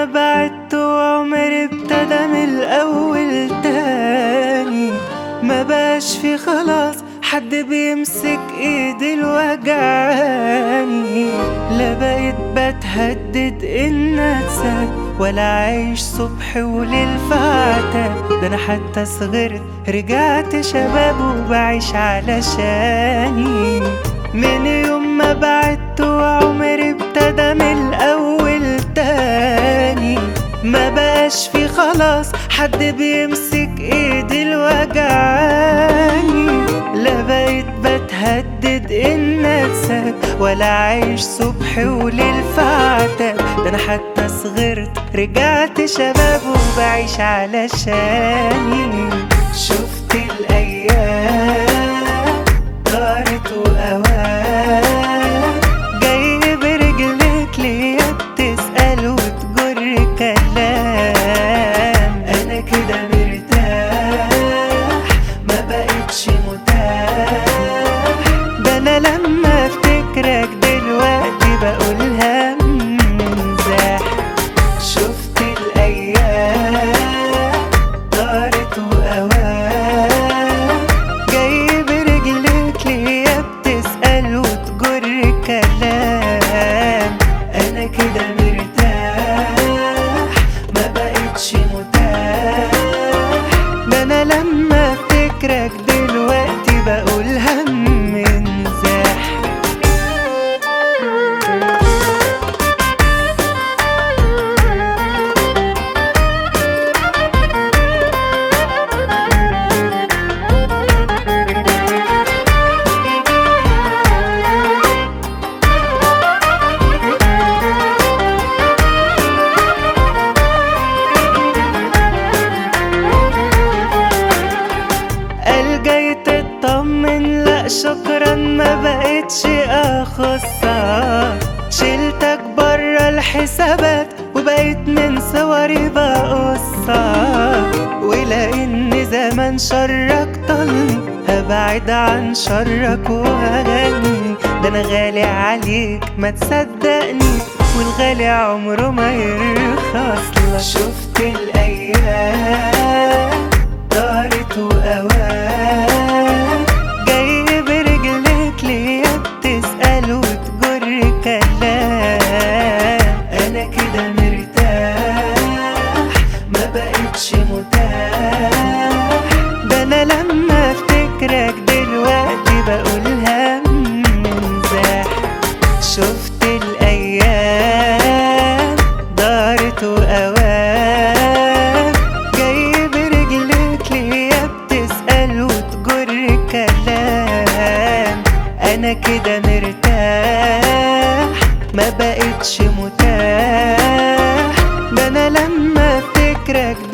بعدت وعمري ابتدى من الأول تاني ما بقاش في خلاص حد بيمسك ايدي الوجعاني لا بقيت بتهدد ان اتساب ولا عايش صبح وليل فعتاب ده انا حتى صغرت رجعت شباب وبعيش علشاني من يوم ما بعدت وعمري ابتدى من الاول تاني ما بقاش في خلاص حد بيمسك ايدي الوجعاني لا بقيت بتهدد ان اتساب ولا عايش صبح وليل فعتاب ده انا حتى صغرت رجعت شباب وبعيش علشاني شفت الايام طارت واوام جاي برجلك ليا بتسأل وتجر كلام انا كده مرتاح ما بقتش متاح ده انا لما افتكرك دلوقتي بقولها مزاح شفت الايام طارت واوام جاي برجلك ليا بتسأل وتجر كلام انا كده مرتاح ما بقتش متاح ده انا لما افتكرك دلوقتي بقول هم انزاح قال جاي تطمن لا شكرا ما بقتش اخصها شلتك برا الحسابات وبقيت من صوري بقصها ولان زمان شرك طلني هبعد عن شرك وهغني ده انا غالي عليك ما تصدقني والغالي عمره ما يرخص لك شفت الايام طارت وأوام جاي برجلك ليا بتسأل وتجر كلام أنا كده مرتاح ما بقتش متاح ده أنا لما أفتكرك دلوقتي بقولها مزاح شفت الأيام دارت وأوام جاي برجلك ليا بتسأل وتجر كلام أنا كده مرتاح ما بقتش متاح ده أنا لما أفتكرك